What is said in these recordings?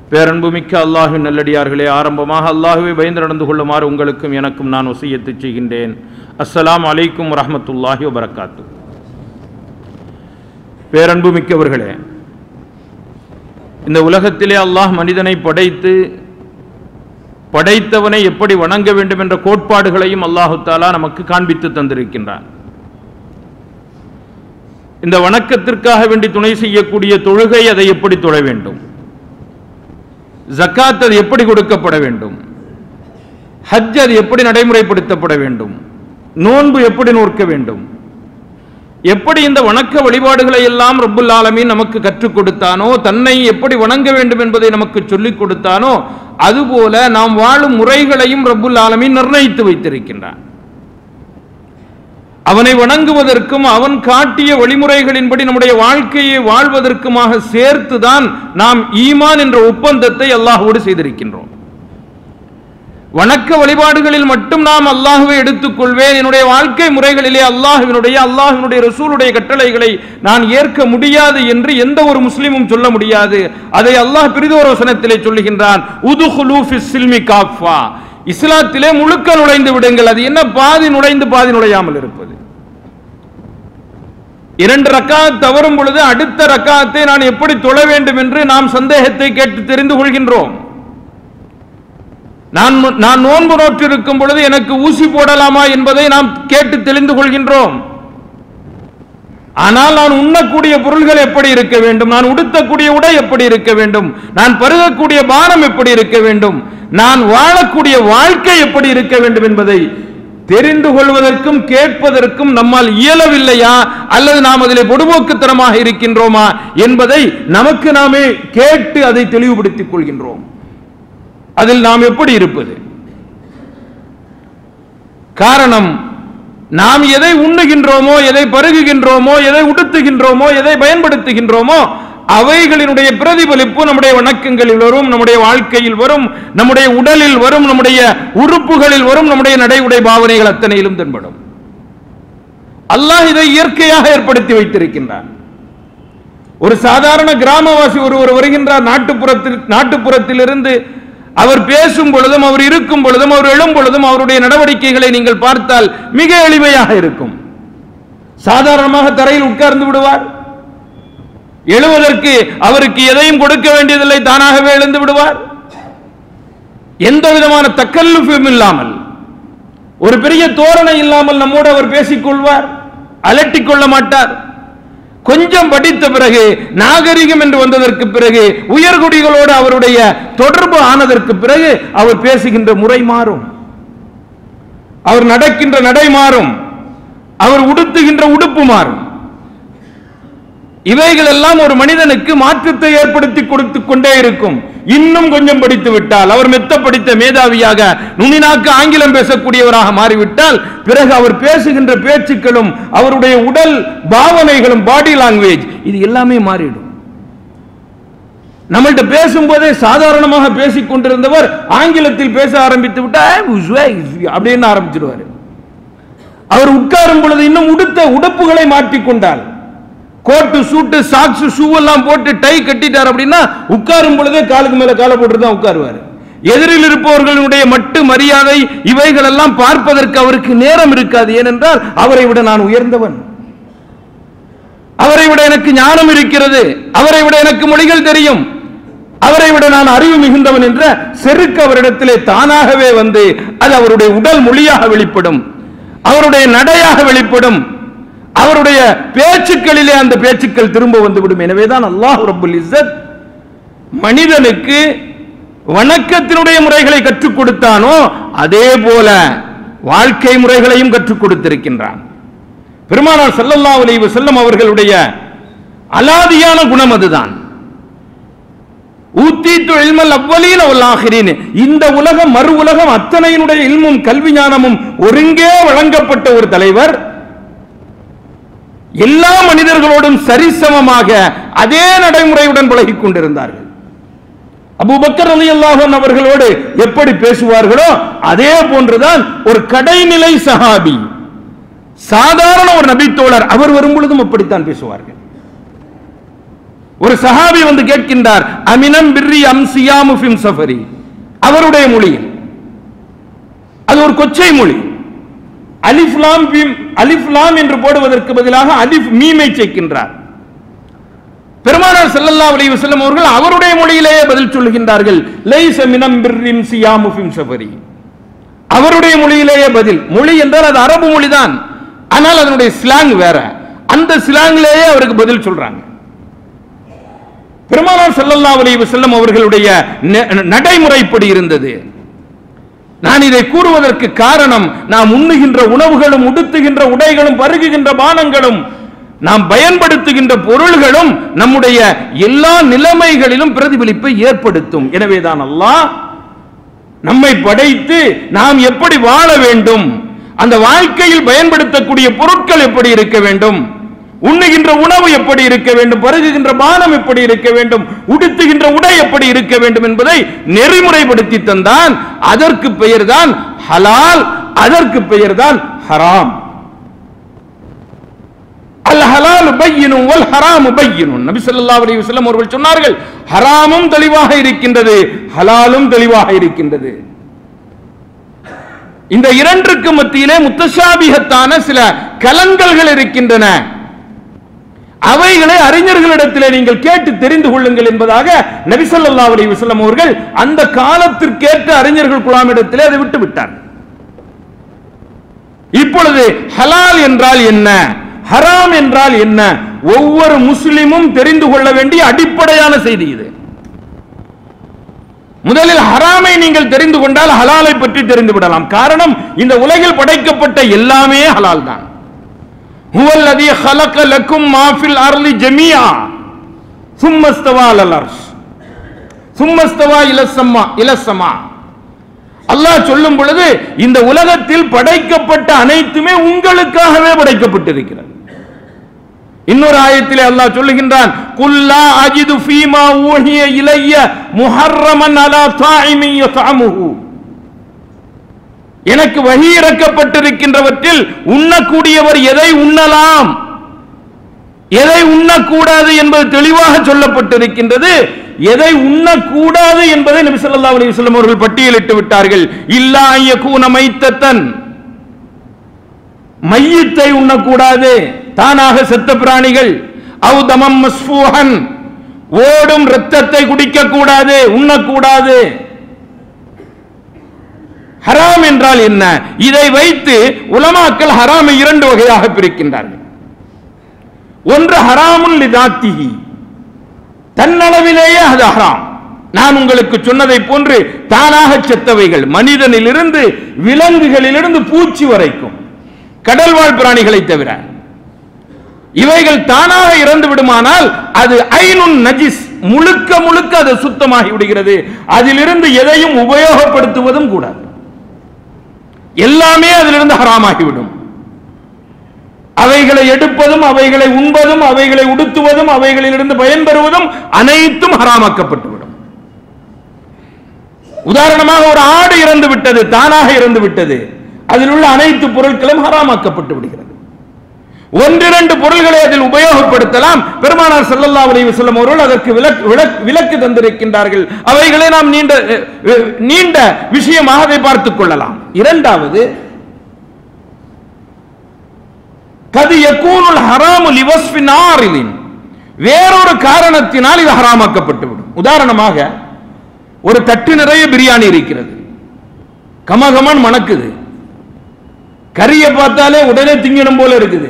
பேரன்புமிக்க அல்லாஹின் நல்லடியார்களே ஆரம்பமாக அல்லாஹுவை பயந்து நடந்து கொள்ளுமாறு உங்களுக்கும் எனக்கும் நான் வசியத்து செய்கின்றேன் அஸ்ஸலாமு அலைக்கும் வரஹ்மத்துல்லாஹி வபரகாத்து பேரன்புமிக்கவர்களே இந்த உலகத்திலே அல்லாஹ் மனிதனை படைத்து படைத்தவனை எப்படி வணங்க வேண்டும் என்ற கோட்பாடுகளையும் அல்லாஹு தாலா நமக்கு காண்பித்து தந்திருக்கின்றான் இந்த வணக்கத்திற்காக வேண்டி துணை செய்யக்கூடிய தொழுகை அதை எப்படி தொழ வேண்டும் ஜக்காத் அது எப்படி கொடுக்கப்பட வேண்டும் ஹஜ் அது எப்படி நடைமுறைப்படுத்தப்பட வேண்டும் நோன்பு எப்படி நோக்க வேண்டும் எப்படி இந்த வணக்க வழிபாடுகளை எல்லாம் ரப்புல் ஆலமீன் நமக்கு கற்றுக் கொடுத்தானோ தன்னை எப்படி வணங்க வேண்டும் என்பதை நமக்கு சொல்லிக் கொடுத்தானோ அதுபோல நாம் வாழும் முறைகளையும் ரப்புல் ஆலமீன் நிர்ணயித்து வைத்திருக்கின்றான் அவனை வணங்குவதற்கும் அவன் காட்டிய வழிமுறைகளின்படி நம்முடைய வாழ்க்கையை வாழ்வதற்குமாக சேர்த்துதான் நாம் ஈமான் என்ற ஒப்பந்தத்தை அல்லாஹ்வோடு செய்திருக்கின்றோம் வணக்க வழிபாடுகளில் மட்டும் நாம் அல்லாஹுவை எடுத்துக்கொள்வேன் என்னுடைய வாழ்க்கை முறைகளிலே அல்லாஹுவினுடைய அல்லாஹுவினுடைய ரசூலுடைய கட்டளைகளை நான் ஏற்க முடியாது என்று எந்த ஒரு முஸ்லிமும் சொல்ல முடியாது அதை அல்லாஹ் பிரிதோர வசனத்திலே சொல்லுகின்றான் உதுஹுலு ஃபிஸ் சில்மி காஃபா இஸ்லாத்திலே முழுக்க நுழைந்து விடுங்கள் அது என்ன பாதி நுழைந்து பாதி நுழையாமல் இருப்பது இரண்டு ரக்காத் தவறும் பொழுது அடுத்த ரக்காத்தை நான் எப்படி தொழ வேண்டும் என்று நாம் சந்தேகத்தை கேட்டு தெரிந்து கொள்கின்றோம் நான் நான் நோன்பு நோற்றிருக்கும் பொழுது எனக்கு ஊசி போடலாமா என்பதை நாம் கேட்டு தெரிந்து கொள்கின்றோம் ஆனால் நான் உண்ணக்கூடிய பொருள்கள் எப்படி இருக்க வேண்டும் நான் உடுத்தக்கூடிய உடை எப்படி இருக்க வேண்டும் நான் பருகக்கூடிய பானம் எப்படி இருக்க வேண்டும் நான் வாழக்கூடிய வாழ்க்கை எப்படி இருக்க வேண்டும் என்பதை தெரிந்து கொள்வதற்கும் கேட்பதற்கும் நம்மால் இயலவில்லையா அல்லது நாம் அதில் பொடுபோக்குத்தனமாக இருக்கின்றோமா என்பதை நமக்கு நாமே கேட்டு அதை தெளிவுபடுத்திக் கொள்கின்றோம் அதில் நாம் எப்படி இருப்பது காரணம் நாம் எதை உண்ணுகின்றோமோ எதை பருகுகின்றோமோ எதை உடுத்துகின்றோமோ எதை பயன்படுத்துகின்றோமோ அவைகளினுடைய பிரதிபலிப்பு நம்முடைய வணக்கங்களில் வரும் நம்முடைய வாழ்க்கையில் வரும் நம்முடைய உடலில் வரும் நம்முடைய உறுப்புகளில் வரும் நம்முடைய நடை உடை பாவனைகள் அத்தனையிலும் தென்படும் அல்லாஹ் இதை இயற்கையாக ஏற்படுத்தி வைத்திருக்கின்றான் ஒரு சாதாரண கிராமவாசி ஒருவர் வருகின்றார் நாட்டுப்புறத்தில் நாட்டுப்புறத்திலிருந்து அவர் பேசும் பொழுதும் அவர் இருக்கும் பொழுதும் அவர் எழும் பொழுதும் அவருடைய நடவடிக்கைகளை நீங்கள் பார்த்தால் மிக எளிமையாக இருக்கும் சாதாரணமாக தரையில் உட்கார்ந்து விடுவார் எழுவதற்கு அவருக்கு எதையும் கொடுக்க வேண்டியதில்லை தானாகவே எழுந்து விடுவார் எந்த விதமான தக்கல்லுஃபும் இல்லாமல் ஒரு பெரிய தோரணை இல்லாமல் நம்மோடு அவர் பேசிக் கொள்வார் அலட்டிக் கொள்ள மாட்டார் கொஞ்சம் படித்த பிறகு நாகரிகம் என்று வந்ததற்கு பிறகு உயர்குடிகளோடு அவருடைய தொடர்பு ஆனதற்கு பிறகு அவர் பேசுகின்ற முறை மாறும் அவர் நடக்கின்ற நடை மாறும் அவர் உடுத்துகின்ற உடுப்பு மாறும் இவைகள் எல்லாம் ஒரு மனிதனுக்கு மாற்றத்தை ஏற்படுத்தி கொடுத்து கொண்டே இருக்கும் இன்னும் கொஞ்சம் படித்து விட்டால் அவர் மெத்த படித்த மேதாவியாக நுனினாக்கு ஆங்கிலம் பேசக்கூடியவராக மாறிவிட்டால் பிறகு அவர் பேசுகின்ற பேச்சுக்களும் அவருடைய உடல் பாவனைகளும் பாடி லாங்குவேஜ் இது எல்லாமே மாறிடும் நம்மள்ட்ட பேசும்போதே சாதாரணமாக பேசிக் கொண்டிருந்தவர் ஆங்கிலத்தில் பேச ஆரம்பித்து விட்டால் அப்படின்னு ஆரம்பிச்சிடுவார் அவர் உட்காரும் பொழுது இன்னும் உடுத்த உடுப்புகளை மாற்றிக்கொண்டால் கோட்டு சூட்டு சாக்ஸ் ஷூ எல்லாம் போட்டு டை கட்டிட்டார் அப்படின்னா உட்காரும் பொழுதே காலுக்கு மேல காலை போட்டு தான் உட்காருவார் எதிரில் இருப்பவர்களுடைய மட்டு மரியாதை இவைகள் எல்லாம் பார்ப்பதற்கு அவருக்கு நேரம் இருக்காது ஏனென்றால் அவரை விட நான் உயர்ந்தவன் அவரை விட எனக்கு ஞானம் இருக்கிறது அவரை விட எனக்கு மொழிகள் தெரியும் அவரை விட நான் அறிவு மிகுந்தவன் என்ற செருக்கு அவரிடத்திலே தானாகவே வந்து அது அவருடைய உடல் மொழியாக வெளிப்படும் அவருடைய நடையாக வெளிப்படும் அவருடைய பேச்சுக்களிலே அந்த பேச்சுக்கள் திரும்ப வந்துவிடும் எனவேதான் அல்லாஹ் ரபுல் இஸ்ஸத் மனிதனுக்கு வணக்கத்தினுடைய முறைகளை கற்றுக் கொடுத்தானோ அதே போல வாழ்க்கை முறைகளையும் கற்றுக் கொடுத்திருக்கின்றான் பெருமானார் ஸல்லல்லாஹு அலைஹி வஸல்லம் அவர்களுடைய அலாதியான குணம் அதுதான் ஊத்தீத்து இல்மல் அவ்வலீன வல் ஆகிரீன் இந்த உலகம் மறு உலகம் அத்தனையினுடைய இல்மும் கல்வி ஞானமும் ஒருங்கே வழங்கப்பட்ட ஒரு தலைவர் எல்லா மனிதர்களோடும் சரிசமமாக அதே நடைமுறையுடன் பழகிக் கொண்டிருந்தார்கள் அபூபக்கர் ரலியல்லாஹு அன்ஹு அவர்களோடு எப்படி பேசுவார்களோ அதே போன்றுதான் ஒரு கடைநிலை சஹாபி சாதாரண ஒரு நபித்தோழர் அவர் வரும் பொழுதும் அப்படித்தான் பேசுவார்கள் ஒரு சஹாபி வந்து கேட்கின்றார் அமினம் பிர்ரி அம்சியாமு ஃபிம் சஃபரி அவருடைய மொழியில் அது ஒரு கொச்சை மொழி அலிஃப்லாம் அலிஃப்லாம் என்று போடுவதற்கு பதிலாக அலிஃப் மீமை சேர்க்கின்றார் பெருமானார் ஸல்லல்லாஹு அலைஹி வஸல்லம் அவர்கள் அவருடைய மொழியிலேயே பதில் சொல்லுகின்றார்கள் லைஸ மினம் பிர்ரிம் சியாமு ஃபிம் சஃபரி அவருடைய மொழியிலேயே பதில் மொழி என்றால் அது அரபு மொழிதான் ஆனால் அதனுடைய ஸ்லாங் வேற அந்த ஸ்லாங்லேயே அவருக்கு பதில் சொல்றாங்க பெருமானார் ஸல்லல்லாஹு அலைஹி வஸல்லம் அவர்களுடைய நெ- நடைமுறைப்படி இருந்தது நான் இதை கூறுவதற்கு காரணம் நாம் உண்ணுகின்ற உணவுகளும் உடுத்துகின்ற உடைகளும் பருகுகின்ற பானங்களும் நாம் பயன்படுத்துகின்ற பொருள்களும் நம்முடைய எல்லா நிலைமைகளிலும் பிரதிபலிப்பை ஏற்படுத்தும் எனவேதான் அல்லாஹ் நம்மை படைத்து நாம் எப்படி வாழ வேண்டும் அந்த வாழ்க்கையில் பயன்படுத்தக்கூடிய பொருட்கள் எப்படி இருக்க வேண்டும் உண்ணுகின்ற உணவு எப்படி இருக்க வேண்டும் பருகுகின்ற பானம் எப்படி இருக்க வேண்டும் உடுத்துகின்ற உடை எப்படி இருக்க வேண்டும் என்பதை நெறிமுறைப்படுத்தி தந்தான் அதற்கு பெயர்தான் ஹலால் அதற்கு பெயர்தான் ஹராம் அல் ஹலால் பையினும் வல் ஹராமு பையினும் நபி ஸல்லல்லாஹு அலைஹி வஸல்லம் அவர்கள் சொன்னார்கள் ஹராமும் தெளிவாக இருக்கின்றது ஹலாலும் தெளிவாக இருக்கின்றது இந்த இரண்டிற்கு மத்தியிலே முத்தஷாபிகத்தான சில கலங்கல்கள் இருக்கின்றன அவைகளை அறிஞர்களிடத்திலே நீங்கள் கேட்டு தெரிந்து கொள்ளுங்கள் என்பதாக நபி ஸல்லல்லாஹு அலைஹி வஸல்லம் அவர்கள் அந்த காலத்திற்கேற்ற அறிஞர்கள் குழாமிடத்திலே அதை விட்டு விட்டார் இப்பொழுது ஹலால் என்றால் என்ன ஹராம் என்றால் என்ன ஒவ்வொரு முஸ்லிமும் தெரிந்து கொள்ள வேண்டிய அடிப்படையான செய்தி இது முதலில் ஹராமை நீங்கள் தெரிந்து கொண்டால் ஹலாலை பற்றி தெரிந்து விடலாம் காரணம் இந்த உலகில் படைக்கப்பட்ட எல்லாமே ஹலால் தான் ஹுவல்லதி خلق لكم ما في الارض جميعا ثم استوى على العرش ثم استوى الى السماء الى السماء அல்லாஹ் சொல்லும் பொழுது இந்த உலகத்தில் படைக்கப்பட்ட அனைத்துமே உங்களுக்காகவே படைக்கப்பட்டிருக்கிறது இன்னொரு ஆயத்திலே அல்லாஹ் சொல்லுகின்றான் குல்லா அஜிது ஃபீமா ஊஹிய இலைய முஹர்ரமன் அலா தாயிமி யதஅமுஹு எனக்கு வகி இறக்கப்பட்டிருக்கின்றவற்றில் உண்ணக்கூடியவர் எதை உண்ணலாம் எதை உண்ணக்கூடாது என்பது தெளிவாக சொல்லப்பட்டிருக்கின்றது எதை உண்ணக்கூடாது என்பதை நபி ஸல்லல்லாஹு அலைஹி வஸல்லம் அவர்கள் பட்டியலிட்டு விட்டார்கள் இல்லா ஐயகூன மைத்தத்தன் மையத்தை உண்ணக்கூடாது தானாக செத்த பிராணிகள் அவு தமம் மஸ்ஃபூஹன் ஓடும் இரத்தத்தை குடிக்க கூடாது உண்ணக்கூடாது ஹராம் என்றால் என்ன இதை வைத்து உலமாக்கள் ஹராமை இரண்டு வகையாக பிரிக்கின்றார்கள் ஒன்று ஹராமுல் லிதாத்திஹி தன்னளவிலேயே அது ஹராம் நான் உங்களுக்கு சொன்னதை போன்று தானாக செத்தவைகள் மனிதனிலிருந்து விலங்குகளிலிருந்து பூச்சி வரைக்கும் கடல்வாழ் பிராணிகளை தவிர இவைகள் தானாக இறந்து விடுமானால் அது ஐனுன் நஜிஸ் முழுக்க முழுக்க அது சுத்தமாகி விடுகிறது அதிலிருந்து எதையும் உபயோகப்படுத்துவதும் கூடாது எல்லாமே அதிலிருந்து ஹராமாகிவிடும் அவைகளை எடுப்பதும் அவைகளை உண்பதும் அவைகளை உடுத்துவதும் அவைகளிலிருந்து பயன்பெறுவதும் அனைத்தும் ஹராமாக்கப்பட்டுவிடும் உதாரணமாக ஒரு ஆடு இறந்து விட்டது தானாக இறந்து விட்டது அதில் உள்ள அனைத்து பொருட்களும் ஹராமாக்கப்பட்டு விடுகிறது ஒன்றிரண்டு பொருள்களை அதில் உபயோகப்படுத்தலாம் பெருமானார் ஸல்லல்லாஹு அலைஹி வஸல்லம் அவர்கள் அதற்கு விலக்கு விலக்கு- விலக்கு தந்திருக்கின்றார்கள் அவைகளை நாம் நீண்ட அஹ், நீண்ட விஷயமாக அதை பார்த்துக் கொள்ளலாம் இரண்டாவது கது யகூனுல் ஹராமு லிவஸ்ஃபின் ஆரிலின் வேறொரு காரணத்தினால் இது ஹராமாக்கப்பட்டு விடும் உதாரணமாக ஒரு தட்டு நிறைய பிரியாணி இருக்கிறது கமகமன் மணக்குது கறியை பார்த்தாலே உடனே திங்கணும் போல இருக்குது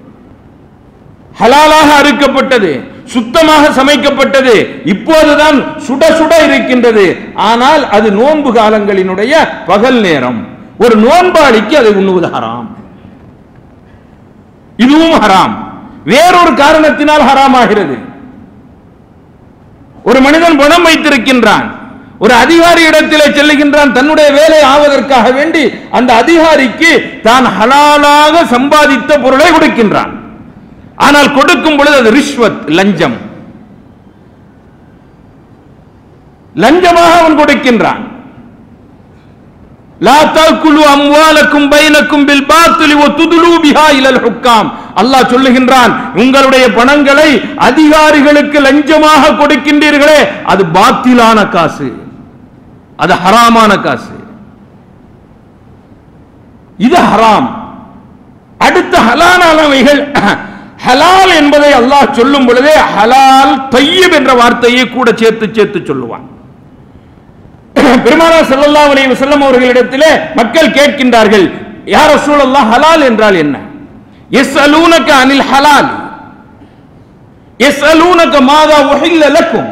ஹலாலாக அறுக்கப்பட்டது சுத்தமாக சமைக்கப்பட்டது இப்போதுதான் சுட சுட இருக்கின்றது ஆனால் அது நோன்பு காலங்களினுடைய பகல் நேரம் ஒரு நோன்பாளிக்கு அதை உண்ணுவது ஹராம் இதுவும் ஹராம் வேறொரு காரணத்தினால் ஹராம் ஆகிறது ஒரு மனிதன் பணம் வைத்திருக்கின்றான் ஒரு அதிகாரி இடத்திலே செல்லுகின்றான் தன்னுடைய வேலை ஆவதற்காக வேண்டி அந்த அதிகாரிக்கு தான் ஹலாலாக சம்பாதித்த பொருளை கொடுக்கின்றான் ஆனால் கொடுக்கும் பொழுது அது ரிஷ்வத் லஞ்சம் லஞ்சமாக அவன் கொடுக்கின்றான் லா தாக்குலு அம்வாலக்கும் பைனக்கும் பில் பாத்திலி வ துதுலு பிஹா இலல் ஹுக்காம் அல்லாஹ் சொல்லுகின்றான் உங்களுடைய பணங்களை அதிகாரிகளுக்கு லஞ்சமாக கொடுக்கின்றீர்களே அது பாத்திலான காசு அது ஹராமான காசு இது ஹராம் அடுத்த ஹலாலானவைகள் ஹலால் என்பதை அல்லாஹ் சொல்லும் பொழுதே ஹலால் தையப் என்ற வார்த்தையை கூட சேர்த்து சேர்த்து சொல்லுவான் பெருமானார் ஸல்லல்லாஹு அலைஹி வஸல்லம் அவர்களிடத்திலே மக்கள் கேட்கின்றார்கள் யா ரசூலல்லாஹ் ஹலால் என்றால் என்ன யஸ்அலூனக அனில் ஹலால் யஸ்அலூனக மாதா உஹில்ல லக்கும்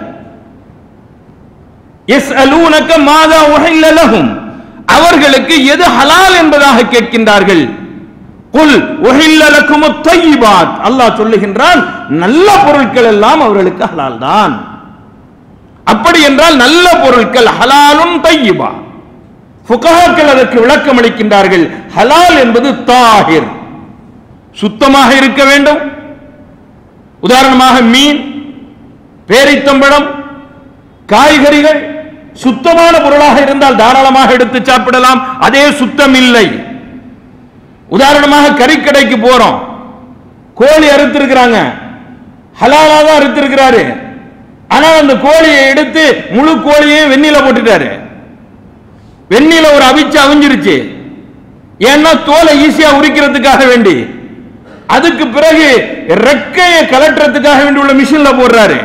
யஸ்அலூனக மாதா உஹில்ல லஹும் அவர்களுக்கு எது ஹலால் என்பதாக கேட்கின்றார்கள் குல் உஹில்ல லக்கும் அத் அல்லாஹ் சொல்லுகின்றான் நல்ல பொருட்கள் எல்லாம் அவர்களுக்கு ஹலால் தான் அப்படி என்றால் நல்ல பொருட்கள் ஹலாலும் தையிபா ஃபுகஹாக்கள் அதற்கு விளக்கம் அளிக்கின்றார்கள் ஹலால் என்பது தாஹிர் சுத்தமாக இருக்க வேண்டும் உதாரணமாக மீன் பேரித்தம்பழம் காய்கறிகள் சுத்தமான பொருளாக இருந்தால் தாராளமாக எடுத்து சாப்பிடலாம் அதே சுத்தம் இல்லை உதாரணமாக கறிக்கடைக்கு போறோம் கோழி அறுத்திருக்கிறாங்க ஹலாலா தான் அறுத்திருக்கிறாரு ஆனா அந்த கோழியை எடுத்து முழு கோழியையும் வெந்நில போட்டுட்டாரு வெந்நில ஒரு அவிச்சு அவிஞ்சிருச்சு ஏன்னா தோலை ஈஸியா உரிக்கிறதுக்காக வேண்டி அதுக்கு பிறகு ரெக்கையை கலட்டுறதுக்காக வேண்டி உள்ள மிஷின்ல போடுறாரு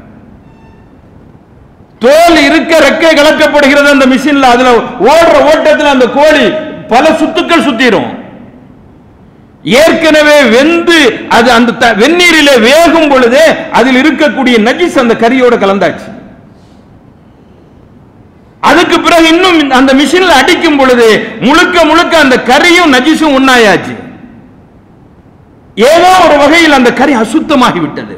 தோல் இருக்க ரெக்கை கலக்கப்படுகிறது அந்த மிஷின்ல அதுல ஓடுற ஓட்டத்தில் அந்த கோழி பல சுத்துக்கள் சுத்திரும் ஏற்கனவே வெந்து அது அந்த த- வெந்நீரிலே வேகும் பொழுதே அதில் இருக்கக்கூடிய நஜிஸ் அந்த கரியோட கலந்தாச்சு அதுக்கு பிறகு இன்னும் அந்த மிஷின்ல அடிக்கும் பொழுது முழுக்க முழுக்க அந்த கரியும் நஜிஸும் ஒன்னாயாச்சு ஏதோ ஒரு வகையில் அந்த கறி அசுத்தமாகி விட்டது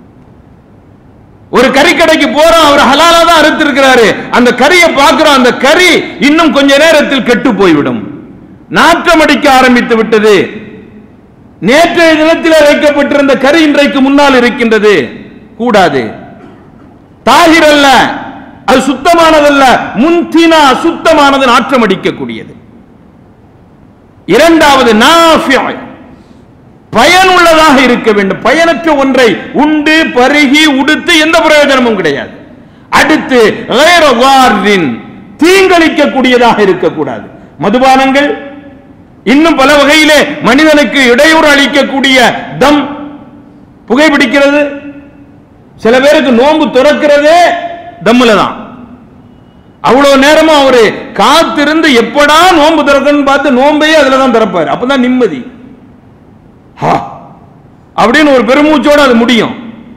ஒரு கறிக்கடைக்கு போறோம் அவர் ஹலாலா தான் அறுத்திருக்கிறாரு அந்த கறியை பார்க்கிறோம் அந்த கறி இன்னும் கொஞ்ச நேரத்தில் கெட்டு போய்விடும் நாற்றம் அடிக்க ஆரம்பித்து விட்டது நேற்றைய தினத்தில் வைக்கப்பட்டிருந்த கறி இன்றைக்கு முன்னால் இருக்கின்றது கூடாது தாகிர் அல்ல அது சுத்தமானதல்ல முன்தினா அசுத்தமானது நாற்றம் அடிக்கக்கூடியது இரண்டாவது நாஃபியா பயனுள்ளதாக இருக்க வேண்டும் பயனற்ற ஒன்றை உண்டு பருகி உடுத்து எந்த பிரயோஜனமும் கிடையாது அடுத்து غير ضار, தீங்களிக்கக்கூடியதாக இருக்கக்கூடாது மதுபானங்கள் இன்னும் பல வகையிலே மனிதனுக்கு இடையூறு அளிக்கக்கூடிய தம் புகைப்பிடிக்கிறது சில பேருக்கு நோன்பு துறக்கிறதே தம்முல தான் அவ்வளவு நேரமா அவரு காத்திருந்து எப்படா நோன்பு திறக்கணும்னு பார்த்து நோன்பையே அதுல தான் திறப்பாரு அப்பதான் நிம்மதி ஹா, அப்படின்னு ஒரு பெருமூச்சோட அது முடியும்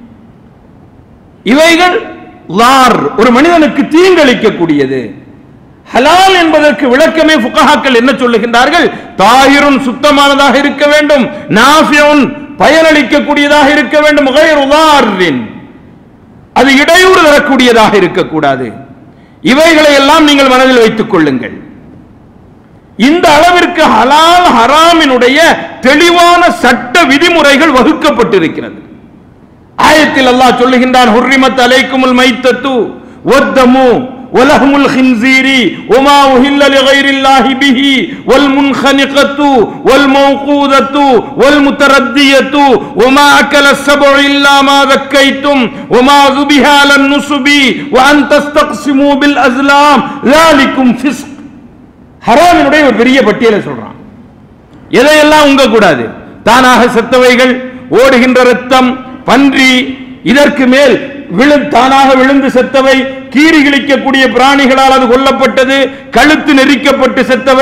இவைகள் லார் ஒரு மனிதனுக்கு தீங்களிக்கக்கூடியது ஹலால் என்பதற்கு விளக்கமே ஃபுகஹாக்கள் என்ன சொல்லுகின்றார்கள் தாயிரும் சுத்தமானதாக இருக்க வேண்டும் நாஃபியுன் பயனளிக்கக்கூடியதாக இருக்க வேண்டும் கைர் உதாரின் அது இடையூறு தரக்கூடியதாக இருக்கக்கூடாது இவைகளை எல்லாம் நீங்கள் மனதில் வைத்துக் கொள்ளுங்கள் இந்த அளவிற்கு ஹலால் ஹராமினுடைய தெளிவான சட்ட விதிமுறைகள் வகுக்கப்பட்டிருக்கிறது ஆயத்தில் அல்லாஹ் சொல்லுகின்றான் ஹுர்ரிமத் அலைக்குமுல் மைத்தத்து வத்தமு ولحم الخنزير وما أهل لغير الله به والمنخنقة والموقوذة والمتردية وما أكل السبع إلا ما ذكيتم وما ذبح على النصب وأن تستقسموا بالأزلام ذلكم فسق ஹராமினுடைய ஒரு பெரிய பட்டியலை சொல்றான் எதையெல்லாம் உங்க கூடாது தானாக செத்தவைகள் ஓடுகின்ற ரத்தம் பன்றி இதற்கு மேல் விழு தானாக விழுந்து செத்தவை கீறி கிழிக்கக்கூடிய பிராணிகளால் அது கொல்லப்பட்டது கழுத்து நெரிக்கப்பட்டு செத்தவை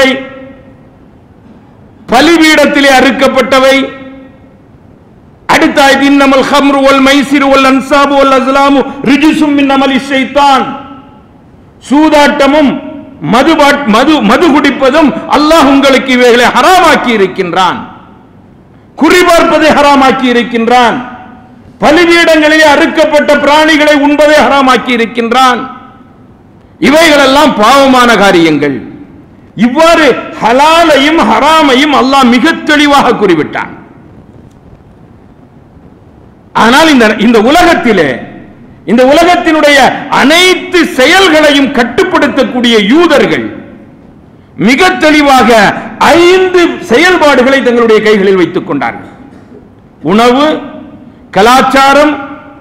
பலிபீடத்திலே அறுக்கப்பட்டவை அடுத்த ஆயத்து இன்னமல் ஹம்ரு வல் மைசிறு வல் அன்சாபு வல் அஸ்லாமு ரிஜிசும் மின் அமலி ஷைத்தான் சூதாட்டமும் மது பாட்- மது மது குடிப்பதும் அல்லாஹ் உங்களுக்கு இவைகளை ஹராமாக்கி இருக்கின்றான் குறிபார்ப்பதை ஹராமாக்கி இருக்கின்றான் பலிபீடங்களிலே அறுக்கப்பட்ட பிராணிகளை உண்பதை ஹராமாக்கி இருக்கின்றான் இவைகளெல்லாம் பாவமான காரியங்கள் இவ்வாறு ஹலாலையும் ஹராமையும் அல்லாஹ் மிக தெளிவாக குறிவிட்டான் ஆனால் இந்த இந்த உலகத்திலே இந்த உலகத்தினுடைய அனைத்து செயல்களையும் கட்டுப்படுத்தக்கூடிய யூதர்கள் மிக தெளிவாக ஐந்து செயல்பாடுகளை தங்களுடைய கைகளில் வைத்துக் கொண்டார்கள் உணவு கலாச்சாரம்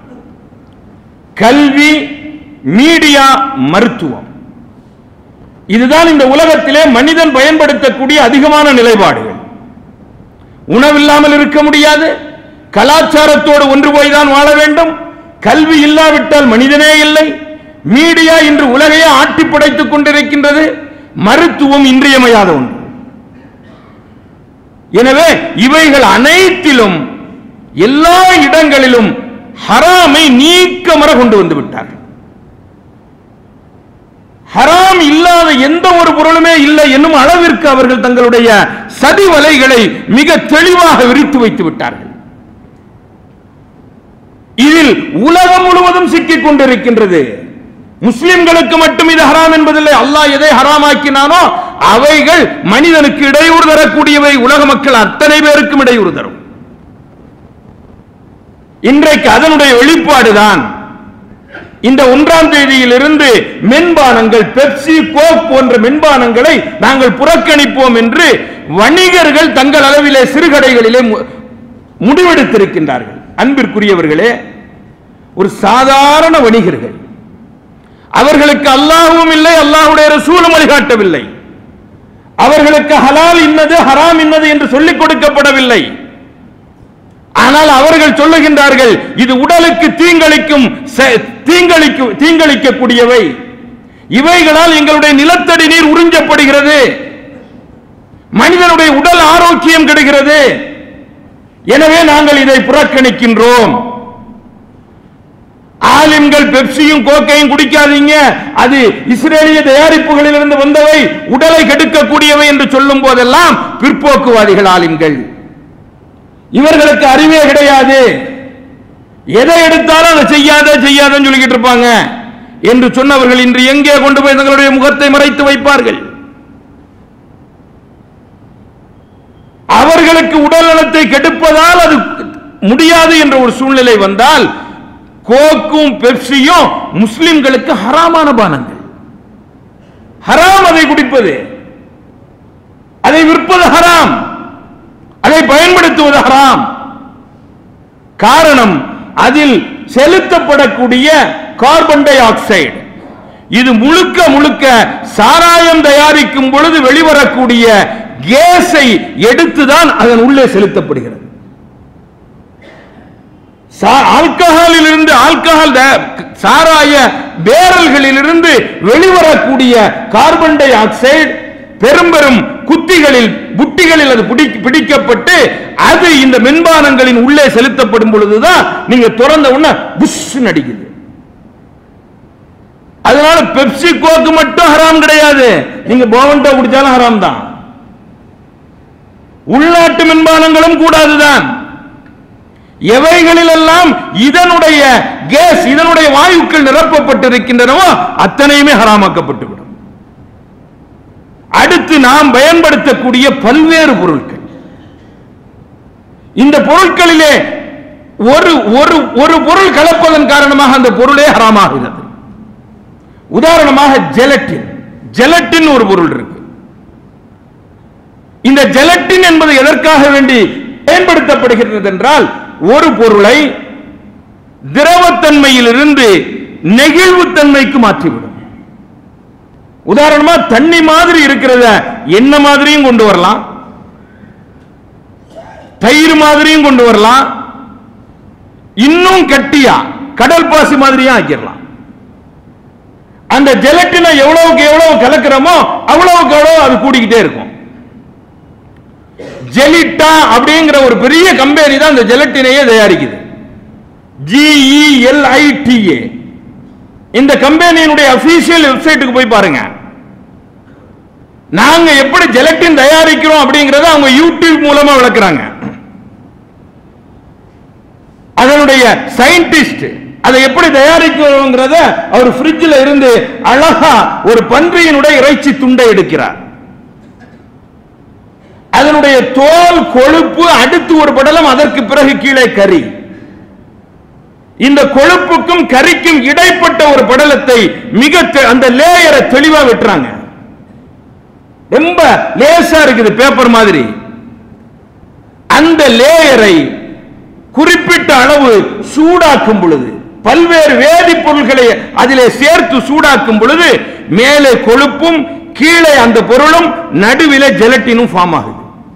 கல்வி மீடியா மருத்துவம் இதுதான் இந்த உலகத்திலே மனிதன் பயன்படுத்தக்கூடிய அதிகமான நிலைப்பாடுகள் உணவில்லாமல் இருக்க முடியாது கலாச்சாரத்தோடு ஒன்று போய்தான் வாழ வேண்டும் கல்வி இல்லாவிட்டால் மனிதனே இல்லை மீடியா இன்று உலகையே ஆட்டி படைத்துக் கொண்டிருக்கின்றது மருத்துவம் இன்றியமையாத ஒன்று எனவே இவைகள் அனைத்திலும் எல்லா இடங்களிலும் ஹராமை நீக்கமர கொண்டு வந்து விட்டார்கள் ஹராம் இல்லாத எந்த ஒரு பொருளுமே இல்லை என்னும் அளவிற்கு அவர்கள் தங்களுடைய சதி வலைகளை மிக தெளிவாக விரித்து வைத்து விட்டார்கள் இதில் உலகம் முழுவதும் சிக்கிக் கொண்டிருக்கின்றது முஸ்லிம்களுக்கு மட்டும் இது ஹராம் என்பதில்லை அல்லாஹ் எதை ஹராமாக்கினானோ அவைகள் மனிதனுக்கு இடையூறு தரக்கூடியவை உலக மக்கள் அத்தனை பேருக்கும் இடையூறு தரும் இன்றைக்கு அதனுடைய வெளிப்பாடுதான் இந்த ஒன்றாம் தேதியிலிருந்து மென்பானங்கள் பெப்சி கோக் போன்ற மென்பானங்களை நாங்கள் புறக்கணிப்போம் என்று வணிகர்கள் தங்கள் அளவிலே சிறுகடைகளிலே மு- முடிவெடுத்திருக்கின்றார்கள் அன்பிற்குரியவர்களே ஒரு சாதாரண வணிகர்கள் அவர்களுக்கு அல்லாஹ்வும் இல்லை அல்லாஹ்வுடைய ரசூலும் வழிகாட்டவில்லை அவர்களுக்கு ஹலால் இன்னது ஹராம் இன்னது என்று சொல்லிக் கொடுக்கப்படவில்லை ஆனால் அவர்கள் சொல்லுகின்றார்கள் இது உடலுக்கு தீங்களிக்கும் செ- தீங்களிக்கும் தீங்களிக்கக்கூடியவை இவைகளால் எங்களுடைய நிலத்தடி நீர் உறிஞ்சப்படுகிறது மனிதனுடைய உடல் ஆரோக்கியம் கெடுகிறது எனவே நாங்கள் இதை புறக்கணிக்கின்றோம் ஆலிம்கள் பெப்சியும் கோக்கையும் குடிக்காதீங்க அது இஸ்ரேலிய தயாரிப்புகளில் இருந்து வந்தவை உடலை கெடுக்கக்கூடியவை என்று சொல்லும் போதெல்லாம் பிற்போக்குவாதிகள் ஆலிம்கள் இவர்களுக்கு அறிவே கிடையாது எதை எடுத்தாலும் அதை செய்யாத செய்யாதன்னு சொல்லிக்கிட்டு இருப்பாங்க என்று சொன்னவர்கள் இன்று எங்கே கொண்டு போய் தங்களுடைய முகத்தை மறைத்து வைப்பார்கள் அவர்களுக்கு உடல் நலத்தை கெடுப்பதால் அது முடியாது என்ற ஒரு சூழ்நிலை வந்தால் கோக்கும் பெப்சியும் முஸ்லிம்களுக்கு ஹராமான பானங்கள் ஹராம் அதை குடிப்பது அதை விற்பது ஹராம் அதை பயன்படுத்துவது ஹராம் காரணம் அதில் செலுத்தப்படக்கூடிய கார்பன் டை ஆக்சைடு இது முழுக்க முழுக்க சாராயம் தயாரிக்கும் பொழுது வெளிவரக்கூடிய கேஸை எடுத்துதான் அதன் உள்ளே செலுத்தப்படுகிறது சா- ஆல்கஹாலில் இருந்து ஆல்கஹால் த- சாராய பேரல்களில் இருந்து வெளிவரக்கூடிய கார்பன் டை ஆக்சைடு பெரும் பெரும் குத்திகளில் புட்டிகளில் அது பிடி- பிடிக்கப்பட்டு அது இந்த மென்பானங்களின் உள்ளே செலுத்தப்படும் பொழுதுதான் நீங்க திறந்த உடனே புஷ் அடிக்குது அதனால பெப்சி கோக்கு மட்டும் ஹராம் கிடையாது நீங்க போவன்டோ குடிச்சாலும் ஹராம் தான் உள்நாட்டு மின்பானங்களும் கூடாதுதான் எவைகளிலெல்லாம் இதனுடைய கேஸ் இதனுடைய வாயுக்கள் நிரப்பப்பட்டிருக்கின்றனவோ அத்தனையுமே ஹராமாக்கப்பட்டுவிடும் அடுத்து நாம் பயன்படுத்தக்கூடிய பல்வேறு பொருட்கள் இந்த பொருட்களிலே ஒரு ஒரு ஒரு பொருள் கலப்பதன் காரணமாக அந்த பொருளே ஹராமாகிறது உதாரணமாக ஜெலட்டின் ஜெலட்டின் ஒரு பொருள் இருக்கு இந்த ஜெலட்டின் என்பது எதற்காக வேண்டி பயன்படுத்தப்படுகிறது என்றால் ஒரு பொருளை திரவத்தன்மையிலிருந்து நெகிழ்வுத்தன்மைக்கு மாற்றிவிடும் உதாரணமா தண்ணி மாதிரி இருக்கிறத என்ன மாதிரியும் கொண்டு வரலாம் தயிர் மாதிரியும் கொண்டு வரலாம் இன்னும் கட்டியா கடல் பாசி மாதிரியும் ஆக்கிடலாம் அந்த ஜெலட்டினை எவ்வளவுக்கு எவ்வளவு கலக்கிறோமோ அவ்வளவுக்கு எவ்வளவு அது கூடிக்கிட்டே இருக்கும் ஜெலிட்டா அப்படிங்கிற ஒரு பெரிய கம்பெனி தான் அந்த ஜெலட்டினையே தயாரிக்குது ஜிஇஎல்ஐடிஏ இந்த கம்பெனியினுடைய அபிஷியல் வெப்சைட்டுக்கு போய் பாருங்க நாங்க எப்படி ஜெலட்டின் தயாரிக்கிறோம் அப்படிங்கறத அவங்க யூடியூப் மூலமா விளக்குறாங்க அதனுடைய சயின்டிஸ்ட் அதை எப்படி தயாரிக்கிறோங்கிறத அவர் ஃப்ரிட்ஜில் இருந்து அழகா ஒரு பன்றியினுடைய இறைச்சி துண்டை எடுக்கிறார் அதனுடைய தோல் கொழுப்பு அடுத்து ஒரு படலம் அதற்கு பிறகு கீழே கறி இந்த கொழுப்புக்கும் கறிக்கும் இடைப்பட்ட ஒரு படலத்தை மிக தெ- அந்த லேயரை தெளிவா வெட்டுறாங்க ரொம்ப லேசா இருக்குது பேப்பர் மாதிரி அந்த லேயரை குறிப்பிட்ட அளவு சூடாக்கும் பொழுது பல்வேறு வேதிப்பொருள்களை அதிலே சேர்த்து சூடாக்கும் பொழுது மேலே கொழுப்பும் கீழே அந்த பொருளும் நடுவிலே ஜெலட்டினும் ஃபார்ம் ஆகுது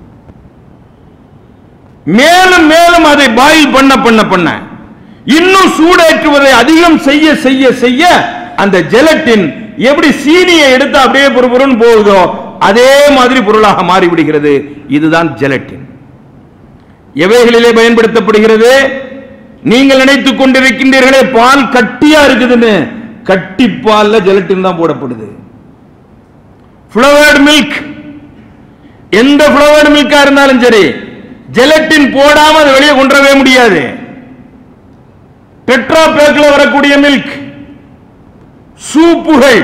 மேலும் மேலும் அதை பாயில் பண்ண பண்ண பண்ண இன்னும் சூடேற்றுவதை அதிகம் செய்ய செய்ய செய்ய அந்த ஜெலட்டின் எப்படி சீனியை எடுத்து அப்படியே பொறுபொருன்னு போகுதோ அதே மாதிரி பொருளாக மாறிவிடுகிறது இதுதான் ஜெலட்டின் எவைகளிலே பயன்படுத்தப்படுகிறது நீங்கள் நினைத்துக் கொண்டிருக்கின்றீர்களே பால் கட்டியா இருக்குதுன்னு கட்டி பால்ல ஜெலட்டின் தான் போடப்படுது ஃப்ளவர்டு மில்க் எந்த ஃப்ளவர்டு மில்கா இருந்தாலும் சரி ஜெலட்டின் போடாம அதை வெளியே கொண்டு வரவே முடியாது டெட்ரா பேக்ல வரக்கூடிய மில்க் சூப்புகள்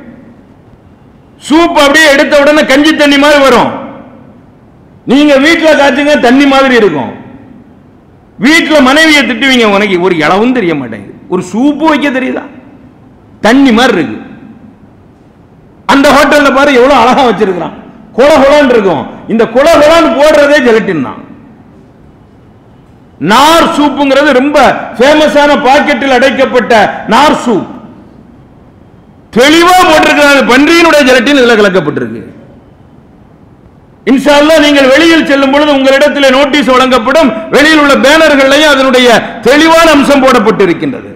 சூப் அப்படியே எடுத்த உடனே கஞ்சி தண்ணி மாதிரி வரும் நீங்க வீட்டுல காய்ச்சுங்க தண்ணி மாதிரி இருக்கும் வீட்டுல மனைவியை திட்டுவீங்க உனக்கு ஒரு இளவும் தெரிய மாட்டேங்குது ஒரு சூப்பு வைக்க தெரியுதா தண்ணி மாதிரி இருக்கு அந்த ஹோட்டல்ல பாரு எவ்வளவு அழகா வச்சிருக்கிறான் கொல கொலான்னு இருக்கும் இந்த கொல கொலான்னு போடுறதே ஜெலட்டின் தான் நார் சூப்புங்கிறது ரொம்ப ஃபேமஸான பாக்கெட்டில் அடைக்கப்பட்ட நார் சூப் தெளிவா போட்டிருக்கிறது பன்றியினுடைய ஜெலட்டின் இதுல கலக்கப்பட்டிருக்கு இன்ஷா அல்லாஹ் நீங்கள் வெளியில் செல்லும் பொழுது உங்களிடத்தில் நோட்டீஸ் வழங்கப்படும் வெளியில் உள்ள பேனர்களையும் அதனுடைய தெளிவான அம்சம் போடப்பட்டிருக்கின்றது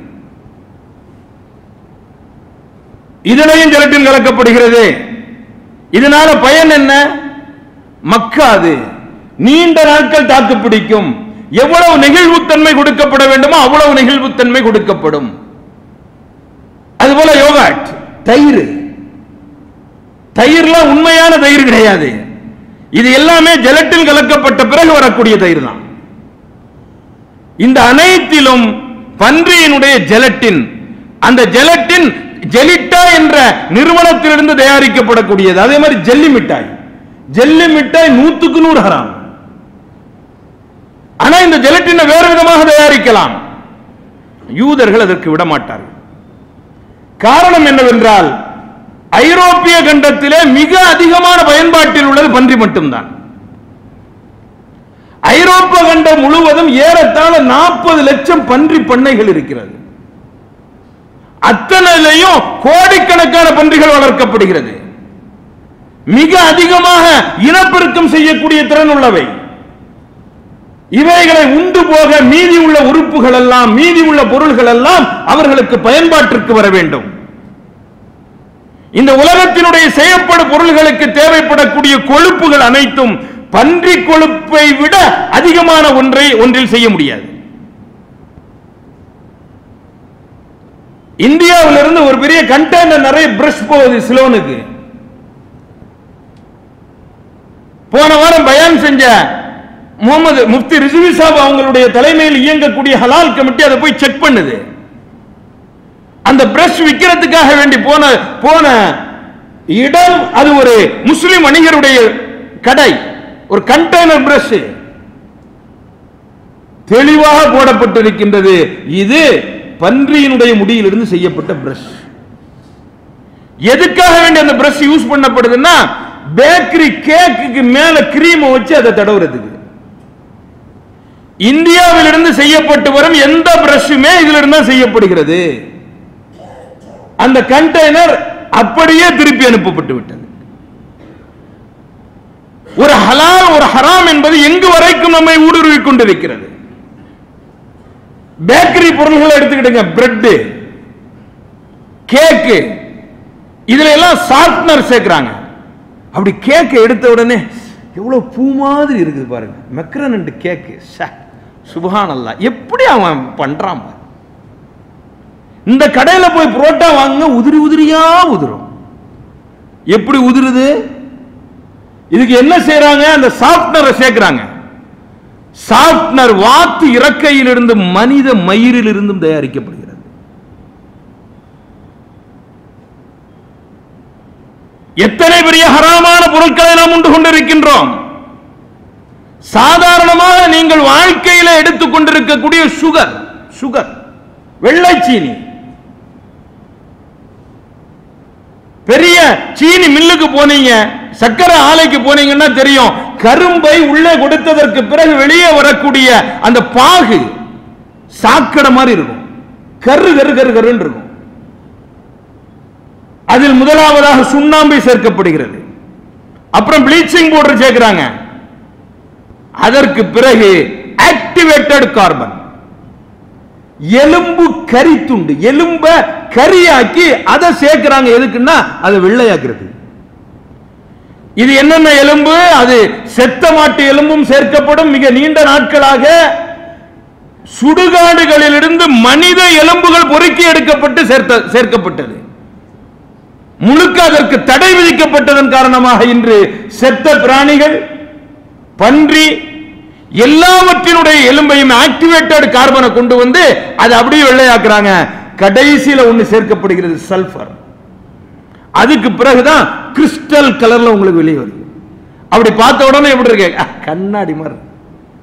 இதிலையும் ஜெலட்டின் கலக்கப்படுகிறது இதனால பயன் என்ன மக்காது நீண்ட நாட்கள் தாக்கு பிடிக்கும் எவ்வளவு நெகிழ்வுத்தன்மை கொடுக்கப்பட வேண்டுமோ அவ்வளவு நெகிழ்வுத்தன்மை கொடுக்கப்படும் அதுபோல யோகாட் தயிர் தயிர்லாம் உண்மையான தயிர் கிடையாது இது எல்லாமே ஜெலட்டில் கலக்கப்பட்ட பிறகு வரக்கூடிய தயிர் தான் இந்த அனைத்திலும் பன்றியினுடைய ஜெலட்டின் அந்த ஜெலட்டின் ஜெலிட்டா என்ற நிறுவனத்திலிருந்து தயாரிக்கப்படக்கூடியது அதே மாதிரி ஜெல்லி மிட்டாய் ஜெல்லி மிட்டாய் நூத்துக்கு நூறு ஹராம் ஆனா இந்த ஜெலட்டினை வேறு விதமாக தயாரிக்கலாம் யூதர்கள் அதற்கு விட மாட்டார்கள் காரணம் என்னவென்றால் ஐரோப்பிய கண்டத்திலே மிக அதிகமான பயன்பாட்டில் உள்ளது பன்றி மட்டும்தான் ஐரோப்பா கண்டம் முழுவதும் ஏறத்தாழ நாற்பது லட்சம் பன்றி பண்ணைகள் இருக்கிறது அத்தனையிலையும் கோடிக்கணக்கான பன்றிகள் வளர்க்கப்படுகிறது மிக அதிகமாக இனப்பெருக்கம் செய்யக்கூடிய திறன் உள்ளவை இவைகளை உண்டு போக மீதி உள்ள உறுப்புகள் எல்லாம் மீதி உள்ள பொருள்கள் எல்லாம் அவர்களுக்கு பயன்பாட்டிற்கு வர வேண்டும் இந்த உலகத்தினுடைய செய்யப்படும் பொருள்களுக்கு தேவைப்படக்கூடிய கொழுப்புகள் அனைத்தும் பன்றி கொழுப்பை விட அதிகமான ஒன்றை ஒன்றில் செய்ய முடியாது இந்தியாவிலிருந்து ஒரு பெரிய கண்டெய்னர் நிறைய பிரஷ் போகுது சிலோனுக்கு போன வாரம் பயான் செஞ்ச முகமது முஃப்தி ரிசுவி சாப் அவங்களுடைய தலைமையில் இயங்கக்கூடிய ஹலால் கமிட்டி அதை போய் செக் பண்ணுது அந்த பிரஷ் விற்கிறதுக்காக வேண்டி போன போன இடம் அது ஒரு முஸ்லிம் வணிகருடைய கடை ஒரு கண்டெய்னர் பிரஷ் தெளிவாக போடப்பட்டிருக்கின்றது இது பன்றியினுடைய முடியிலிருந்து செய்யப்பட்ட பிரஷ் எதுக்காக வேண்டி அந்த பிரஷ் யூஸ் பண்ணப்படுதுன்னா பேக்கரி கேக்குக்கு மேல கிரீம் வச்சு அதை தடவுறதுக்கு இந்தியாவிலிருந்து செய்யப்பட்டு வரும் எந்த பிரஷுமே இதுல இருந்து தான் செய்யப்படுகிறது அந்த கண்டெய்னர் அப்படியே திருப்பி அனுப்பப்பட்டு விட்டது ஒரு ஹலால் ஒரு ஹராம் என்பது எங்கு வரைக்கும் நம்மை ஊடுருவிக் கொண்டிருக்கிறது பேக்கரி பொருள்களை எடுத்துக்கிடுங்க பிரெட் கேக்கு இதுல எல்லாம் சாஃப்ட்னர் சேர்க்கிறாங்க அப்படி கேக்கை எடுத்த உடனே எவ்வளவு பூ மாதிரி இருக்குது பாருங்க மெக்ரன் கேக்கு சுபஹான் அல்லா எப்படி அவன் பண்றான் பாரு. இந்த கடையில போய் புரோட்டா வாங்க உதிரி உதிரியா உதிரும் எப்படி உதிருது இதுக்கு என்ன செய்யறாங்க அந்த சாஃப்ட்னரை சேர்க்கிறாங்க சாஃப்ட்னர் வாத்து இறக்கையிலிருந்து மனித மயிரில் இருந்தும் தயாரிக்கப்படுகிறது எத்தனை பெரிய ஹராமான பொருட்களை நாம் உண்டு கொண்டிருக்கின்றோம் சாதாரணமாக நீங்கள் வாழ்க்கையில எடுத்துக் கொண்டிருக்கக்கூடிய சுகர் சுகர் வெள்ளை சீனி பெரிய சீனி மில்லுக்கு போனீங்க சக்கரை ஆலைக்கு போனீங்கன்னா தெரியும் கரும்பை உள்ளே கொடுத்ததற்கு பிறகு வெளியே வரக்கூடிய அந்த பாகு சாக்கடை மாதிரி இருக்கும் கரு கரு கரு கருன்னு இருக்கும் அதில் முதலாவதாக சுண்ணாம்பை சேர்க்கப்படுகிறது அப்புறம் ப்ளீச்சிங் பவுடர் சேர்க்கிறாங்க அதற்கு பிறகு ஆக்டிவேட்டட் கார்பன் எலும்பு கறி துண்டு எலும்ப கரியாக்கி அதை சேர்க்கிறாங்க எதுக்குன்னா அதை வெள்ளையாக்குறது இது என்னென்ன எலும்பு அது செத்த மாட்டு எலும்பும் சேர்க்கப்படும் மிக நீண்ட நாட்களாக சுடுகாடுகளிலிருந்து மனித எலும்புகள் பொறுக்கி எடுக்கப்பட்டு சேர்த்த சேர்க்கப்பட்டது முழுக்க அதற்கு தடை விதிக்கப்பட்டதன் காரணமாக இன்று செத்த பிராணிகள் பன்றி எல்லாவற்றினுடைய எலும்பையும் ஆக்டிவேட்டட் கார்பனை கொண்டு வந்து அதை அப்படியே வெள்ளையாக்குறாங்க கடைசியில ஒண்ணு சேர்க்கப்படுகிறது சல்பர் அதுக்கு பிறகுதான் கிறிஸ்டல் கலர்ல உங்களுக்கு வெளியே வருது அப்படி பார்த்த உடனே எப்படி இருக்கு அஹ், கண்ணாடி மாதிரி இருக்கு.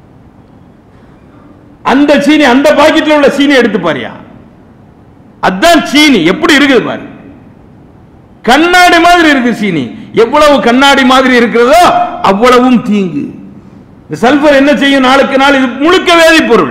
அந்த சீனி அந்த பாக்கெட்ல உள்ள சீனி எடுத்து பாரியா அதான் சீனி எப்படி இருக்குது பாரு கண்ணாடி மாதிரி இருக்கு சீனி எவ்வளவு கண்ணாடி மாதிரி இருக்கிறதோ அவ்வளவும் தீங்கு இந்த சல்பர் என்ன செய்யும் நாளுக்கு நாள் இது முழுக்க வேதிப்பொருள்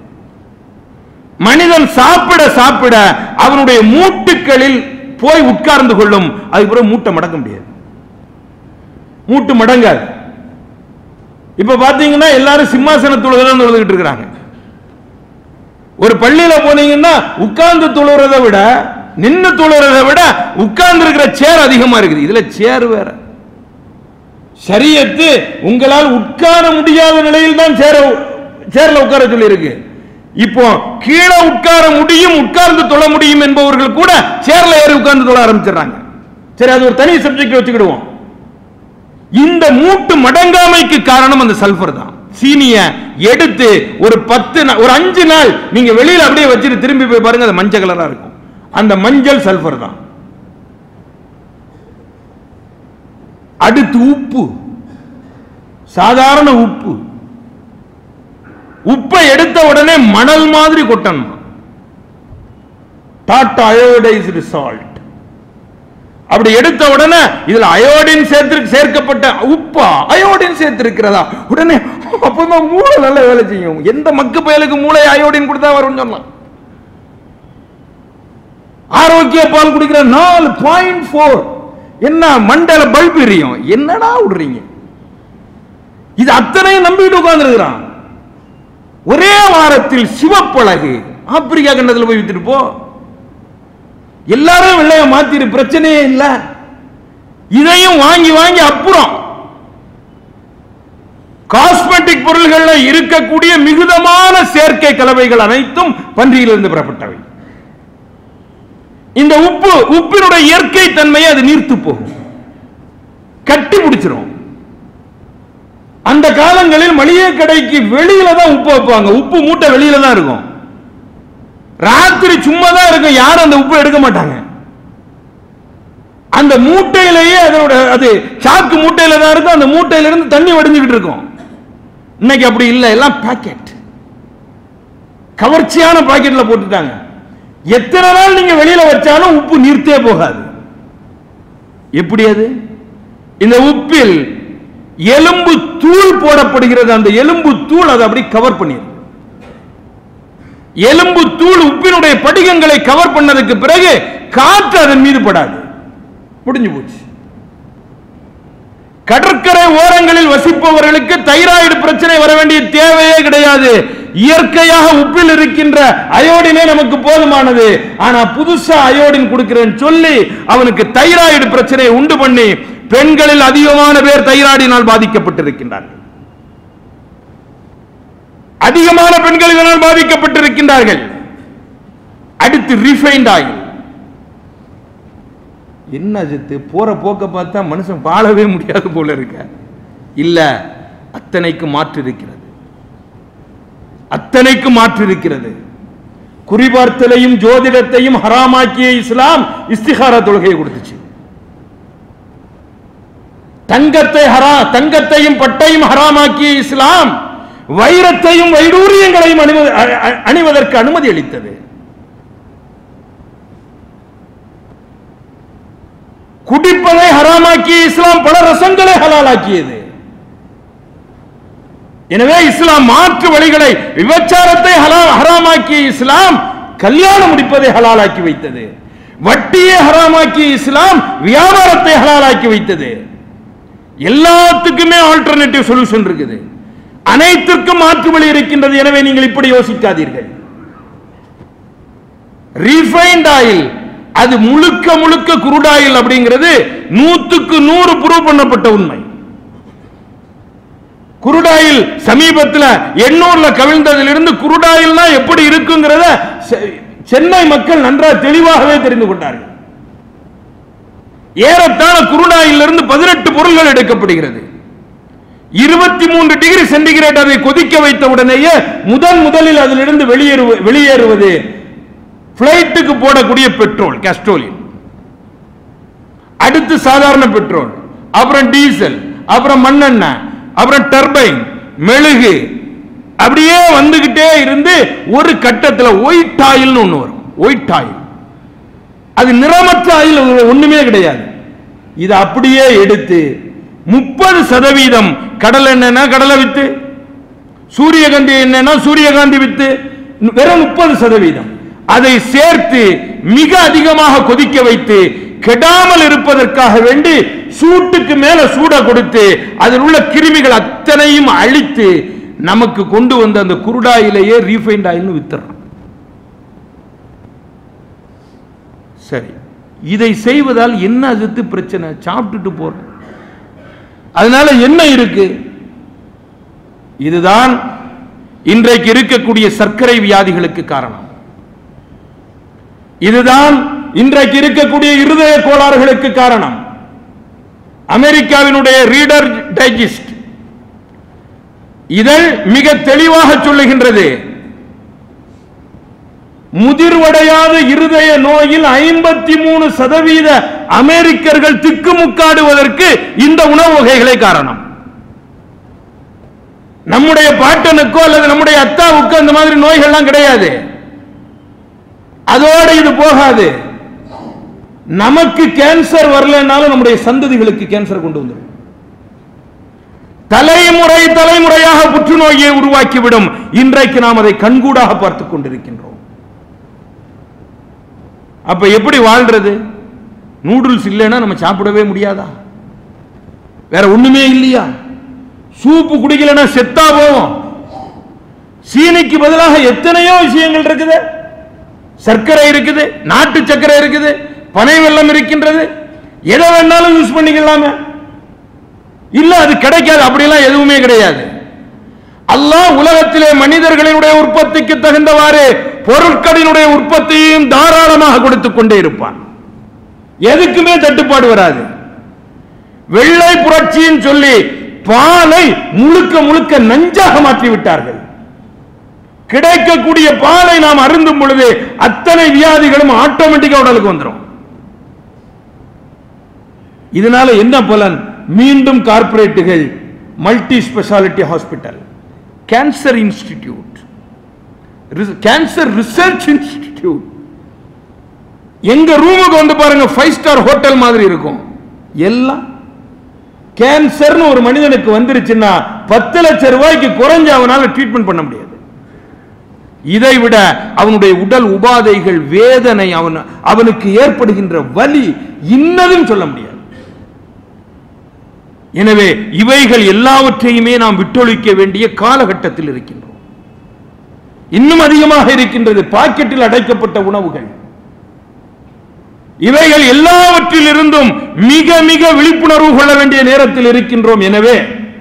மனிதன் சாப்பிட சாப்பிட அவனுடைய மூட்டுகளில் போய் உட்கார்ந்து கொள்ளும் அதுக்கப்புறம் மூட்டை மடக்க முடியாது மூட்டு மடங்காது இப்ப பாத்தீங்கன்னா எல்லாரும் சிம்மாசனத்துல தான் தொழுதுகிட்டு இருக்கிறாங்க ஒரு பள்ளியில போனீங்கன்னா உட்கார்ந்து தொழுறதை விட நின்னு தொழுறதை விட உட்கார்ந்து இருக்கிற சேர் அதிகமா இருக்குது இதுல சேர் வேற சரியத்து உங்களால் உட்கார முடியாத நிலையில் தான் சேர சேர்ல உட்கார சொல்லி இருக்கு இப்போ கீழே உட்கார முடியும் உட்கார்ந்து தொழ முடியும் என்பவர்கள் கூட சேர்ல ஏறி உட்கார்ந்து தொழ ஆரம்பிச்சிடுறாங்க சரி அது ஒரு தனி சப்ஜெக்ட் வச்சுக்கிடுவோம் இந்த மூட்டு மடங்காமைக்கு காரணம் அந்த சல்பர் தான் சீனிய எடுத்து ஒரு பத்து நா- ஒரு அஞ்சு நாள் நீங்க வெளியில அப்படியே வச்சுட்டு திரும்பி போய் பாருங்க அது மஞ்சள் கலரா இருக்கும் அந்த மஞ்சள் சல்பர் தான் அடுத்து உப்பு சாதாரண உப்பு உப்பை எடுத்த உடனே மணல் மாதிரி கொட்டணும் டாட்டா அயோடைஸ்டு சால்ட் அப்படி எடுத்த உடனே இதுல அயோடின் சேர்த்து சேர்க்கப்பட்ட உப்பா அயோடின் சேர்த்திருக்கிறதா உடனே அப்பதான் மூளை நல்ல வேலை செய்யும் எந்த மக்கு பயலுக்கு மூளை அயோடின் கொடுத்தா வரும்னு சொன்னான் ஆரோக்கிய பால் குடிக்கிற நாலு பாயிண்ட் ஃபோர் என்ன மண்டல பல்ப் எரியும் என்னடா விடுறீங்க இது அத்தனையும் நம்பிட்டு உட்கார்ந்துருக்கிறான் ஒரே வாரத்தில் சிவப்பழகு ஆப்பிரிக்கா கண்டத்துல போய் வித்துட்டு போ எல்லாரும் வெள்ளைய மாத்திரு பிரச்சனையே இல்ல இதையும் வாங்கி வாங்கி அப்புறம் காஸ்மெட்டிக் பொருள்கள்ல இருக்கக்கூடிய மிகுதமான சேர்க்கை கலவைகள் அனைத்தும் பன்றியிலிருந்து பெறப்பட்டவை இந்த உப்பு உப்பினுடைய இயற்கை தன்மையை அது நீர்த்து போகும் கட்டி பிடிச்சிரும் அந்த காலங்களில் மளிகை கடைக்கு வெளியில தான் உப்பு வைப்பாங்க உப்பு மூட்டை வெளியில தான் இருக்கும் ராத்திரி சும்மா தான் இருக்கும் யாரும் அந்த உப்பு எடுக்க மாட்டாங்க அந்த மூட்டையிலேயே அதனோட அது சாக்கு மூட்டையில தான் இருக்கும் அந்த மூட்டையில இருந்து தண்ணி வடிஞ்சுக்கிட்டு இருக்கும் இன்னைக்கு அப்படி இல்லை எல்லாம் பாக்கெட் கவர்ச்சியான பாக்கெட்ல போட்டுட்டாங்க எத்தனை நாள் நீங்க வெளியில வச்சாலும் உப்பு நீர்த்தே போகாது எப்படி அது இந்த உப்பில் எலும்பு தூள் போடப்படுகிறது அந்த எலும்பு தூள் அதை அப்படி கவர் பண்ணிடுது எலும்பு தூள் உப்பினுடைய படிகங்களை கவர் பண்ணதுக்கு பிறகு காற்று அதன் மீது படாது முடிஞ்சு போச்சு கடற்கரை ஓரங்களில் வசிப்பவர்களுக்கு தைராய்டு பிரச்சனை வர வேண்டிய தேவையே கிடையாது இயற்கையாக உப்பில் இருக்கின்ற அயோடினே நமக்கு போதுமானது ஆனா புதுசா அயோடின் கொடுக்கிறேன்னு சொல்லி அவனுக்கு தைராய்டு பிரச்சனையை உண்டு பண்ணி பெண்களில் அதிகமான பேர் தைராய்டினால் பாதிக்கப்பட்டிருக்கின்றார்கள் அதிகமான பெண்கள் இதனால் பாதிக்கப்பட்டிருக்கின்றார்கள் அடுத்து ரிஃபைண்ட் ஆயில் என்ன அஜித்து போற போக்க பார்த்தா மனுஷன் வாழவே முடியாது போல இருக்க இல்ல அத்தனைக்கு மாற்று இருக்கிறது அத்தனைக்கு மாற்று இருக்கிறது குறிபார்த்தலையும் ஜோதிடத்தையும் ஹராமாக்கிய இஸ்லாம் இஸ்திகாரா தொழுகையை கொடுத்துச்சு தங்கத்தை ஹரா தங்கத்தையும் பட்டையும் ஹராமாக்கிய இஸ்லாம் வைரத்தையும் வைடூரியங்களையும் அணிவ- அ- அ- அணிவதற்கு அனுமதி அளித்தது குடிப்பதை ஹராமாக்கிய இஸ்லாம் பல ரசங்களை ஹலாலாக்கியது எனவே இஸ்லாம் மாற்று வழிகளை விபச்சாரத்தை ஹலா- ஹராமாக்கிய இஸ்லாம் கல்யாணம் முடிப்பதை ஹலாலாக்கி வைத்தது வட்டியை ஹராமாக்கிய இஸ்லாம் வியாபாரத்தை ஹலாலாக்கி வைத்தது எல்லாத்துக்குமே ஆல்டர்னேட்டிவ் சொல்யூஷன் இருக்குது அனைத்திற்கும் மாற்று வழி இருக்கின்றது எனவே நீங்கள் இப்படி யோசிக்காதீர்கள் ரீஃபைண்ட் ஆயில் அது முழுக்க முழுக்க குருடாயில் அப்படிங்கிறது நூத்துக்கு நூறு ப்ரூவ் பண்ணப்பட்ட உண்மை குருடாயில் சமீபத்தில் எண்ணூர்ல கவிழ்ந்ததிலிருந்து குருடாயில்னா எப்படி இருக்குங்கிறத செ- சென்னை மக்கள் நன்றாக தெளிவாகவே தெரிந்து கொண்டார்கள் ஏறத்தாழ குருடாயிலிருந்து பதினெட்டு பொருள்கள் எடுக்கப்படுகிறது இருபத்தி மூன்று டிகிரி சென்டிகிரேட் அதை கொதிக்க வைத்த உடனேயே முதன் முதலில் அதிலிருந்து வெளியேறு வெளியேறுவது பிளைட்டுக்கு போடக்கூடிய பெட்ரோல் கேஸ்ட்ரோலின் அடுத்து சாதாரண பெட்ரோல் அப்புறம் டீசல் அப்புறம் மண்ணெண்ணெய் அப்புறம் டர்பைன் மெழுகு அப்படியே வந்துகிட்டே இருந்து ஒரு கட்டத்தில் ஒயிட் ஆயில்னு ஒன்று வரும் ஒயிட் ஆயில் அது நிறமற்ற ஆயில் ஒண்ணுமே கிடையாது இது அப்படியே எடுத்து முப்பது சதவீதம் கடல் எண்ணெய்னா கடலை வித்து சூரியகாந்தி எண்ணெய்னா சூரியகாந்தி வித்து வெறும் முப்பது சதவீதம் அதை சேர்த்து மிக அதிகமாக கொதிக்க வைத்து கெடாமல் இருப்பதற்காக வேண்டி சூட்டுக்கு மேல சூட கொடுத்து அதில் உள்ள கிருமிகள் அத்தனையும் அழித்து நமக்கு கொண்டு வந்த அந்த குருடாயிலேயே ரீஃபைண்ட் ஆயில்னு வித்துறான் சரி இதை செய்வதால் என்ன அதுக்கு பிரச்சனை சாப்பிட்டுட்டு போறோம் அதனால என்ன இருக்கு இதுதான் இன்றைக்கு இருக்கக்கூடிய சர்க்கரை வியாதிகளுக்கு காரணம் இதுதான் இன்றைக்கு இருக்கக்கூடிய இருதய கோளாறுகளுக்கு காரணம் அமெரிக்காவினுடைய ரீடர் டைஜஸ்ட் இதழ் மிக தெளிவாக சொல்லுகின்றது முதிர்வடையாத இருதய நோயில் ஐம்பத்தி மூணு சதவீத அமெரிக்கர்கள் திக்குமுக்காடுவதற்கு இந்த உணவு வகைகளே காரணம் நம்முடைய பாட்டனுக்கோ அல்லது நம்முடைய அத்தாவுக்கோ அந்த மாதிரி நோய்கள்லாம் கிடையாது அதோட இது போகாது நமக்கு கேன்சர் வரலனாலும் நம்முடைய சந்ததிகளுக்கு கேன்சர் கொண்டு வந்துடும் தலைமுறை தலைமுறையாக புற்றுநோயை உருவாக்கிவிடும் இன்றைக்கு நாம் அதை கண்கூடாக பார்த்துக் கொண்டிருக்கின்றோம் அப்ப எப்படி வாழ்றது நூடுல்ஸ் இல்லைன்னா நம்ம சாப்பிடவே முடியாதா வேற ஒண்ணுமே இல்லையா சூப்பு குடிக்கலன்னா செத்தா போவோம் சீனிக்கு பதிலாக எத்தனையோ விஷயங்கள் இருக்குது சர்க்கரை இருக்குது நாட்டு சர்க்கரை இருக்குது பனை வெல்லம் இருக்கின்றது எதை வேணாலும் யூஸ் பண்ணிக்கலாமே இல்ல அது கிடைக்காது அப்படிலாம் எதுவுமே கிடையாது அல்லாஹ் உலகத்திலே மனிதர்களினுடைய உற்பத்திக்கு தகுந்தவாறு பொருட்களினுடைய உற்பத்தியையும் தாராளமாக கொடுத்துக் கொண்டே இருப்பான் எதுக்குமே தட்டுப்பாடு வராது வெள்ளை புரட்சின்னு சொல்லி பாலை முழுக்க முழுக்க நஞ்சாக மாற்றி விட்டார்கள் கிடைக்கக்கூடிய பாலை நாம் அருந்தும் பொழுது அத்தனை வியாதிகளும் ஆட்டோமேட்டிக்கா உடலுக்கு வந்துடும் இதனால என்ன பலன் மீண்டும் கார்ப்பரேட்டுகள் multi speciality hospital cancer institute cancer research institute எங்க ரூமுக்கு வந்து பாருங்க ஃபைவ் ஸ்டார் ஹோட்டல் மாதிரி இருக்கும் எல்லாம் கேன்சர்னு ஒரு மனிதனுக்கு வந்துருச்சுன்னா பத்து லட்சம் ரூபாய்க்கு குறைஞ்ச அவனால ட்ரீட்மெண்ட் பண்ண முடியாது இதை விட அவனுடைய உடல் உபாதைகள் வேதனை அவன் அவனுக்கு ஏற்படுகின்ற வலி இன்னதும் சொல்ல முடியாது எனவே இவைகள் எல்லாவற்றையுமே நாம் விட்டொழிக்க வேண்டிய காலகட்டத்தில் இருக்கின்றோம் இன்னும் அதிகமாக இருக்கின்றது பாக்கெட்டில் அடைக்கப்பட்ட உணவுகள் இவைகள் எல்லாவற்றிலிருந்தும் மிக மிக விழிப்புணர்வு கொள்ள வேண்டிய நேரத்தில் இருக்கின்றோம் எனவே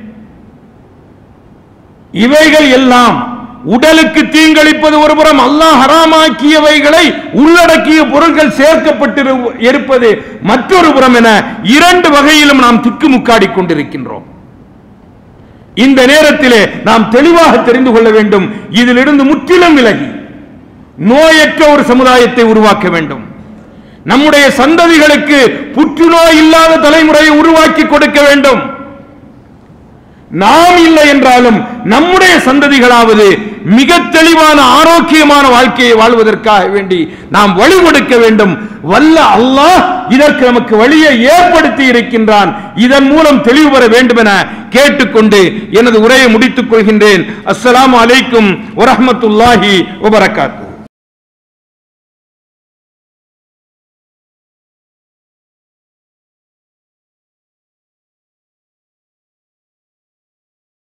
இவைகள் எல்லாம் உடலுக்கு தீங்களிப்பது ஒருபுறம் அல்லாஹ் ஹராமாக்கியவைகளை உள்ளடக்கிய பொருட்கள் சேர்க்கப்பட்டு இருப்பது மற்றொரு புறம் என இரண்டு வகையிலும் நாம் திக்குமுக்காடி கொண்டிருக்கின்றோம் இந்த நேரத்திலே நாம் தெளிவாக தெரிந்து கொள்ள வேண்டும் இதிலிருந்து முற்றிலும் விலகி நோயற்ற ஒரு சமுதாயத்தை உருவாக்க வேண்டும் நம்முடைய சந்ததிகளுக்கு புற்றுநோய் இல்லாத தலைமுறையை உருவாக்கி கொடுக்க வேண்டும் நாம் இல்லை என்றாலும் நம்முடைய சந்ததிகளாவது மிக தெளிவான ஆரோக்கியமான வாழ்க்கையை வாழ்வதற்காக வேண்டி நாம் வழி கொடுக்க வேண்டும் வல்ல அல்லாஹ் இதற்கு நமக்கு வழியை ஏற்படுத்தி இருக்கின்றான் இதன் மூலம் தெளிவு பெற வேண்டும் என கேட்டுக்கொண்டு எனது உரையை முடித்துக் கொள்கின்றேன் அஸ்ஸலாமு அலைக்கும் வரஹ்மத்துல்லாஹி வபரகாத்து